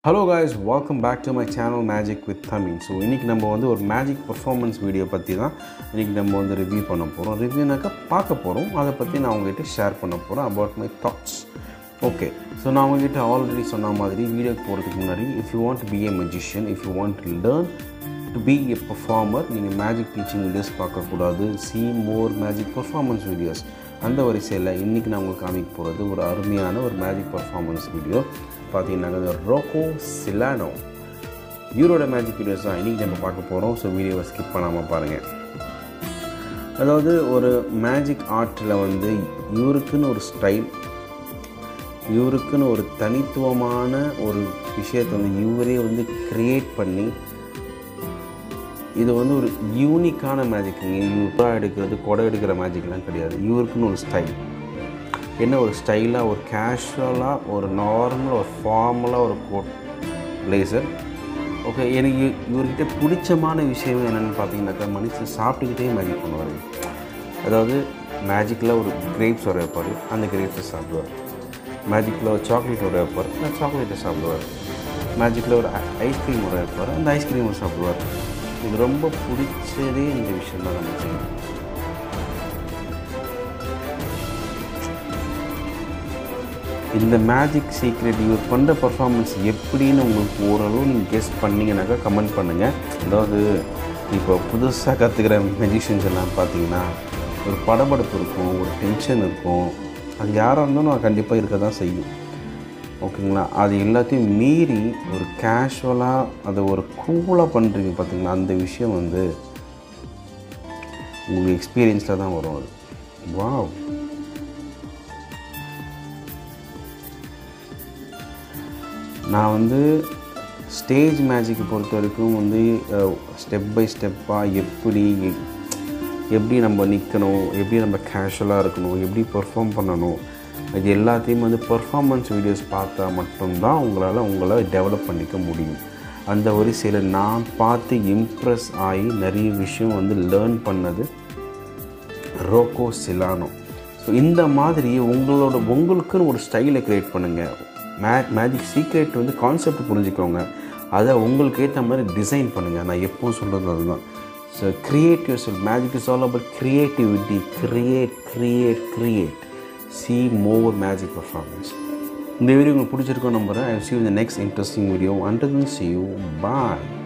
hello guys welcome back to my channel magic with Tamil so இன்றைக்கி நம்ம வந்து ஒரு மேஜிக் பர்ஃபார்மன்ஸ் வீடியோ பற்றி தான் இன்றைக்கி நம்ம வந்து ரிவ்யூ பண்ண போகிறோம் ரிவ்யூனாக்கா பார்க்க போகிறோம் அதை பற்றி நான் உங்ககிட்ட ஷேர் பண்ண போகிறேன் about my thoughts okay so நான் உங்ககிட்ட ஆல்ரெடி சொன்ன மாதிரி வீடியோக்கு போகிறதுக்கு முன்னாடி if you want be a magician if you want to learn to be a performer நீங்கள் மேஜிக் டீச்சிங் வீடியோஸ் பார்க்கக்கூடாது see more magic performance videos அந்த வரிசையில் இன்றைக்கி நான் உங்களுக்கு காமிக்க போகிறது ஒரு அருமையான ஒரு மேஜிக் பர்ஃபார்மன்ஸ் வீடியோ பார்த்தீங்கன்னா ரோக்கோ சிலானோ இவரோட மேஜிக் வீடியோஸ் தான் இன்றைக்கி நம்ம பார்க்க போகிறோம் ஸோ வீடியோவை ஸ்கிப் பண்ணாமல் பாருங்கள் அதாவது ஒரு மேஜிக் ஆர்ட்டில் வந்து இவருக்குன்னு ஒரு ஸ்டைல் இவருக்குன்னு ஒரு தனித்துவமான ஒரு விஷயத்தை வந்து இவரே வந்து க்ரியேட் பண்ணி இது வந்து ஒரு யூனிக்கான மேஜிக்குங்க இவராக எடுக்கிறது கொடை எடுக்கிற மேஜிக்லாம் கிடையாது இவருக்குன்னு ஒரு ஸ்டைல் என்ன ஒரு ஸ்டைலாக ஒரு கேஷுவலாக ஒரு நார்மல் ஒரு ஃபார்மலாக ஒரு கோட் பிளேசர் ஓகே எனக்கு இவர்கிட்ட பிடிச்சமான விஷயம் என்னென்னு பார்த்தீங்கன்னாக்கா மனுஷன் சாப்பிட்டுக்கிட்டே மேஜிக் பண்ணுவார் அதாவது மேஜிக்கில் ஒரு கிரேப்ஸ் வர வைப்பார் அந்த கிரேப்ஸை சாப்பிடுவார் மேஜிக்கில் ஒரு சாக்லேட் வர வைப்பார் அந்த சாக்லேட்டை சாப்பிடுவார் மேஜிக்கில் ஒரு ஐஸ்கிரீம் வர வைப்பார் அந்த ஐஸ்கிரீமை சாப்பிடுவார் இது ரொம்ப பிடிச்சதே இந்த விஷயம் தான் நம்ம செய்யணும் இந்த மேஜிக் சீக்ரெட் இவர் பண்ணுற பர்ஃபார்மன்ஸ் எப்படின்னு உங்களுக்கு ஓரளவு நீங்கள் கெஸ்ட் பண்ணிங்கனாக்கா கமெண்ட் பண்ணுங்கள் அதாவது இப்போ புதுசாக கற்றுக்கிற மெஜிஷியன்ஸ் எல்லாம் பார்த்தீங்கன்னா ஒரு படபடப்பு இருக்கும் ஒரு டென்ஷன் இருக்கும் அது யாராக இருந்தாலும் அது கண்டிப்பாக இருக்க தான் செய்யும் ஓகேங்களா அது எல்லாத்தையும் மீறி ஒரு கேஷுவலாக அதை ஒரு கூலாக பண்ணுறீங்க பார்த்தீங்களா அந்த விஷயம் வந்து உங்களுக்கு எக்ஸ்பீரியன்ஸில் தான் வரும் அது வாவ் நான் வந்து ஸ்டேஜ் மேஜிக்கை பொறுத்த வரைக்கும் வந்து ஸ்டெப் பை ஸ்டெப்பாக எப்படி எப்படி நம்ம நிற்கணும் எப்படி நம்ம கேஷுவலாக இருக்கணும் எப்படி பெர்ஃபார்ம் பண்ணணும் இது எல்லாத்தையும் வந்து பெர்ஃபார்மன்ஸ் வீடியோஸ் பார்த்தா மட்டும்தான் உங்களால் உங்களை டெவலப் பண்ணிக்க முடியும் அந்த வரிசையில் நான் பார்த்து இம்ப்ரெஸ் ஆகி நிறைய விஷயம் வந்து லேர்ன் பண்ணது ரோக்கோ சிலானோ ஸோ இந்த மாதிரி உங்களோட உங்களுக்குன்னு ஒரு ஸ்டைலை க்ரியேட் பண்ணுங்கள் மே மேஜிக் சீக்ரெட் வந்து கான்செப்ட் புரிஞ்சுக்கோங்க அதை உங்களுக்கு ஏற்ற மாதிரி டிசைன் பண்ணுங்கள் நான் எப்போவும் சொல்கிறது அதுதான் so create your self magic is all about creativity create create create see more magic performance இந்த வீடியோ உங்களுக்கு பிடிச்சிருக்கோம் நம்புகிறேன் ஐ சி இந்த next interesting video under see you bye